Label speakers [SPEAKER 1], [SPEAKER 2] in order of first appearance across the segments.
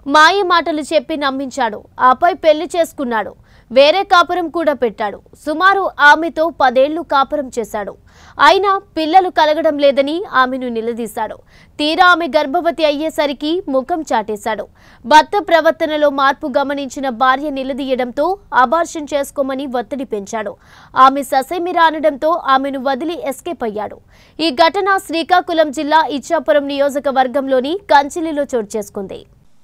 [SPEAKER 1] మాయ మాటలు చెప్పి నమ్మించాడు ఆపై పెళ్లి చేసుకున్నాడు వేరే కాపురం కూడా పెట్టాడు సుమారు ఆమెతో పదేళ్లు కాపురం చేశాడు అయినా పిల్లలు కలగడం లేదని ఆమెను నిలదీశాడు తీరా ఆమె గర్భవతి అయ్యేసరికి ముఖం చాటేశాడు భర్త ప్రవర్తనలో మార్పు గమనించిన భార్య నిలదీయడంతో అబార్షన్ చేసుకోమని ఒత్తిడి పెంచాడు ఆమె ససేమిరా అనడంతో ఆమెను వదిలి ఎస్కేప్ అయ్యాడు ఈ ఘటన శ్రీకాకుళం జిల్లా ఇచ్చాపురం నియోజకవర్గంలోని కంచిలిలో చోటు చేసుకుంది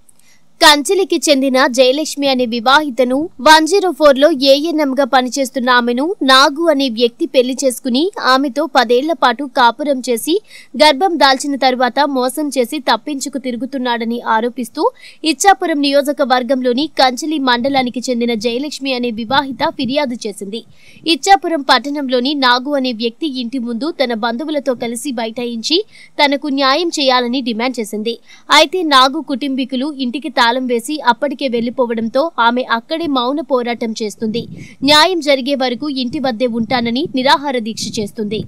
[SPEAKER 1] కంచిలికి చెందిన జయలక్ష్మి అనే వివాహితను వన్ జీరో ఫోర్ లో ఏఎన్ఎం గా పనిచేస్తున్న ఆమెను నాగు అనే వ్యక్తి పెళ్లి చేసుకుని ఆమెతో పదేళ్ల పాటు కాపురం చేసి గర్భం దాల్చిన తరువాత మోసం చేసి తప్పించుకు తిరుగుతున్నాడని ఆరోపిస్తూ ఇచ్చాపురం నియోజకవర్గంలోని కంచిలి మండలానికి చెందిన జయలక్ష్మి అనే వివాహిత ఫిర్యాదు చేసింది ఇచ్చాపురం పట్టణంలోని నాగు అనే వ్యక్తి ఇంటి ముందు తన బంధువులతో కలిసి బైఠాయించి తనకు న్యాయం చేయాలని డిమాండ్ చేసింది అయితే నాగు కుటుంబీకులు ఇంటికి తాళం వేసి అప్పటికే వెళ్లిపోవడంతో ఆమె అక్కడే మౌన పోరాటం చేస్తుంది న్యాయం జరిగే వరకు ఇంటి వద్దే ఉంటానని నిరాహార దీక్ష చేస్తుంది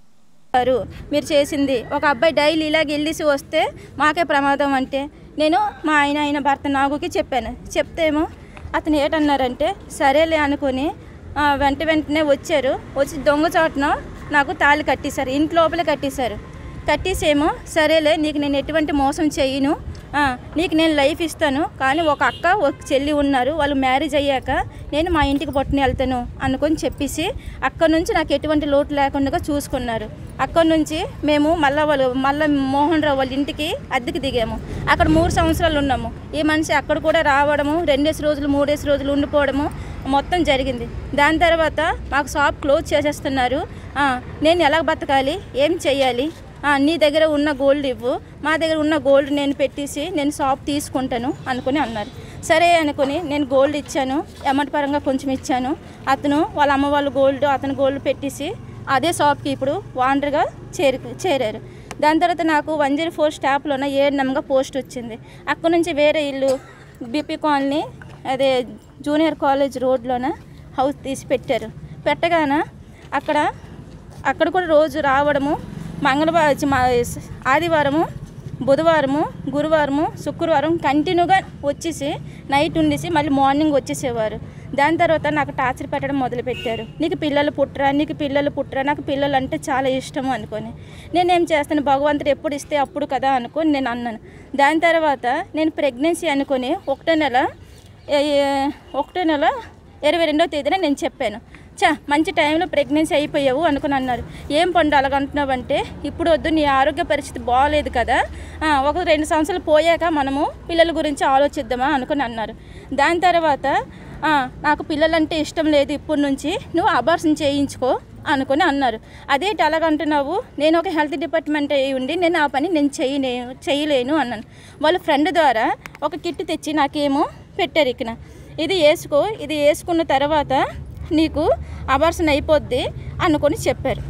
[SPEAKER 2] గారు మీరు చేసింది ఒక అబ్బాయి డైలీ ఇలాగ వెళ్ళేసి వస్తే మాకే ప్రమాదం అంటే నేను మా ఆయన ఆయన భర్త నాగుకి చెప్పాను చెప్తేమో అతను ఏటన్నారంటే సరేలే అనుకుని ఆ, వెంట వెంటనే వచ్చారు వచ్చి దొంగచాటున నాకు తాళి కట్టేశారు ఇంటి లోపలే కట్టేశారు కట్టేసేమో సరేలే నీకు నేను ఎటువంటి మోసం చేయను ఆ, నీకు నేను లైఫ్ ఇస్తాను కానీ ఒక అక్క ఒక చెల్లి ఉన్నారు వాళ్ళు మ్యారేజ్ అయ్యాక నేను మా ఇంటికి పట్టుని వెళ్తాను అనుకొని చెప్పేసి అక్కడ నుంచి నాకు ఎటువంటి లోటు లేకుండా చూసుకున్నారు అక్కడ నుంచి మేము మళ్ళా వాళ్ళు మళ్ళీ మోహన్ రావు వాళ్ళ ఇంటికి అద్దెకి దిగాము అక్కడ మూడు సంవత్సరాలు ఉన్నాము ఈ మనిషి అక్కడ కూడా రావడము రెండేసి రోజులు మూడేసి రోజులు ఉండిపోవడము మొత్తం జరిగింది దాని తర్వాత మాకు షాప్ క్లోజ్ చేసేస్తున్నారు ఆ, నేను ఎలా బతకాలి ఏం చెయ్యాలి ఆ, నీ దగ్గర ఉన్న గోల్డ్ ఇవ్వు మా దగ్గర ఉన్న గోల్డ్ నేను పెట్టేసి నేను షాప్ తీసుకుంటాను అనుకుని అన్నారు సరే అనుకుని నేను గోల్డ్ ఇచ్చాను అమౌంట్ పరంగా కొంచెం ఇచ్చాను అతను వాళ్ళ అమ్మ వాళ్ళ గోల్డ్ అతను గోల్డ్ పెట్టేసి అదే షాప్కి ఇప్పుడు వాండర్గా చేరు చేరారు దాని తర్వాత నాకు వన్ జీరో ఫోర్ స్టాప్లోన ఏడు నెంబర్గా పోస్ట్ వచ్చింది అక్కడ నుంచి వేరే ఇల్లు బీపీ కాలనీ అదే జూనియర్ కాలేజ్ రోడ్లోన హౌస్ తీసి పెట్టారు పెట్టగాన అక్కడ అక్కడ కూడా రోజు రావడము మంగళవారం చి- మా- ఆదివారము బుధవారము గురువారము శుక్రవారం కంటిన్యూగా వచ్చేసి నైట్ ఉండేసి మళ్ళీ మార్నింగ్ వచ్చేసేవారు దాని తర్వాత నాకు టార్చర్ పెట్టడం మొదలుపెట్టారు నీకు పిల్లలు పుట్టరా నీకు పిల్లలు పుట్టరా నాకు పిల్లలు అంటే చాలా ఇష్టము అనుకొని నేనేం చేస్తాను భగవంతుడు ఎప్పుడు ఇస్తే అప్పుడు కదా అనుకొని నేను అన్నాను దాని తర్వాత నేను ప్రెగ్నెన్సీ అనుకొని ఒకటో నెల ఏ- ఏ- ఒకటో నెల ఇరవై రెండో తేదీన నేను చెప్పాను చా మంచి టైంలో ప్రెగ్నెన్సీ అయిపోయావు అనుకుని అన్నారు ఏం పండు అలాగంటున్నావు అంటే ఇప్పుడు వద్దు నీ ఆరోగ్య పరిస్థితి బాగాలేదు కదా ఆ, ఒక రెండు సంవత్సరాలు పోయాక మనము పిల్లల గురించి ఆలోచిద్దామా అనుకుని అన్నారు దాని తర్వాత ఆ, నాకు పిల్లలంటే ఇష్టం లేదు ఇప్పటి నుంచి నువ్వు అబార్షన్ చేయించుకో అనుకుని అన్నారు అదేంటి అలాగంటున్నావు నేను ఒక హెల్త్ డిపార్ట్మెంట్ అయి ఉండి నేను ఆ పని నేను చేయలే చేయలేను అన్నాను వాళ్ళ ఫ్రెండ్ ద్వారా ఒక కిట్ తెచ్చి నాకేమో పెట్టారు ఇక్కడ ఇది వేసుకో ఇది వేసుకున్న తర్వాత నీకు అబార్షన్ అయిపోద్ది అనుకొని చెప్పారు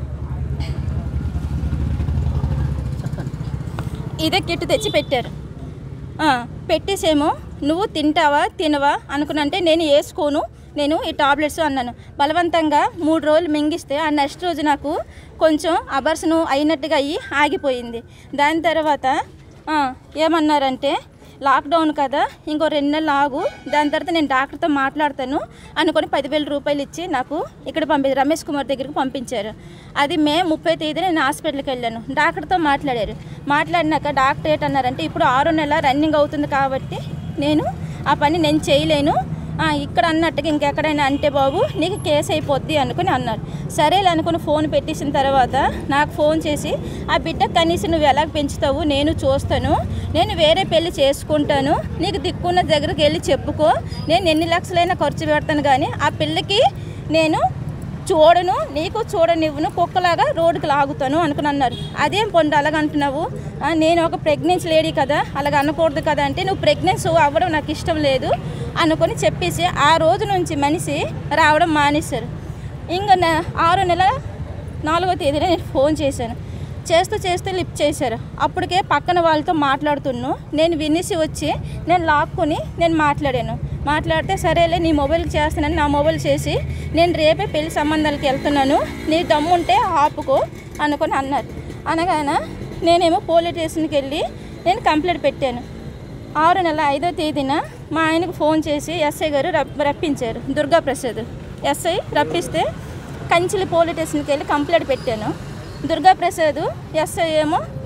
[SPEAKER 2] ఇదే కిట్ తెచ్చి పెట్టారు ఆ, పెట్టేసేమో నువ్వు తింటావా తినవా అనుకున్నంటే నేను వేసుకోను నేను ఈ టాబ్లెట్స్ అన్నాను బలవంతంగా మూడు రోజులు మింగిస్తే ఆ నెక్స్ట్ రోజు నాకు కొంచెం అబర్సను అయినట్టుగా అయ్యి ఆగిపోయింది దాని తర్వాత ఆ, ఏమన్నారంటే లాక్డౌన్ కదా ఇంకో రెండు నెలలు ఆగు దాని తర్వాత నేను డాక్టర్తో మాట్లాడతాను అనుకొని పదివేల రూపాయలు ఇచ్చి నాకు ఇక్కడ పంపి రమేష్ కుమార్ దగ్గరికి పంపించారు అది మే ముప్పై తేదీ నేను హాస్పిటల్కి వెళ్ళాను డాక్టర్తో మాట్లాడారు మాట్లాడినాక డాక్టర్ ఏంటన్నారంటే ఇప్పుడు ఆరో నెల రన్నింగ్ అవుతుంది కాబట్టి నేను ఆ పని నేను చేయలేను ఆ, ఇక్కడ అన్నట్టుగా ఇంకెక్కడైనా అంటే బాబు నీకు కేసు అయిపోద్ది అనుకుని అన్నారు సరేలే అనుకుని ఫోన్ పెట్టేసిన తర్వాత నాకు ఫోన్ చేసి ఆ బిడ్డ కనీసం నువ్వు ఎలా పెంచుతావు నేను చూస్తాను నేను వేరే పెళ్లి చేసుకుంటాను నీకు దిక్కున్న దగ్గరికి వెళ్ళి చెప్పుకో నేను ఎన్ని లక్షలైనా ఖర్చు పెడతాను కానీ ఆ పిల్లకి నేను చూడను నీకు చూడనివ్వను కుక్కలాగా రోడ్డుకి లాగుతాను అనుకుని అన్నారు అదేం పొండు అలాగ అంటున్నావు ఆ, నేను ఒక ప్రెగ్నెన్సీ లేడీ కదా అలాగ అనకూడదు కదా అంటే నువ్వు ప్రెగ్నెన్సీ అవ్వడం నాకు ఇష్టం లేదు అనుకొని చెప్పేసి ఆ రోజు నుంచి మనిషి రావడం మానేశారు ఇంకా నా ఆరో నెల నాలుగో తేదీన నేను ఫోన్ చేశాను చేస్తూ చేస్తూ లిఫ్ట్ చేశారు అప్పటికే పక్కన వాళ్ళతో మాట్లాడుతున్నాను నేను వినేసి వచ్చి నేను లాక్కుని నేను మాట్లాడాను మాట్లాడితే సరేలే నీ మొబైల్కి చేస్తానని నా మొబైల్ చేసి నేను రేపే పెళ్లి సంబంధాలకి వెళ్తున్నాను నీ దమ్ముంటే ఆపుకో అనుకొని అన్నారు అనగానే నేనేమో పోలీస్ స్టేషన్కి వెళ్ళి నేను కంప్లైంట్ పెట్టాను ఆరు నెల ఐదో తేదీన మా ఆయనకు ఫోన్ చేసి ఎస్ఐ గారు రప్ రప్పించారు దుర్గా ప్రసాద్ ఎస్ఐ రప్పిస్తే కంచిలి పోలీస్ స్టేషన్కి వెళ్ళి కంప్లైంట్ పెట్టాను దుర్గా ప్రసాద్ ఎస్ఐ ఏమో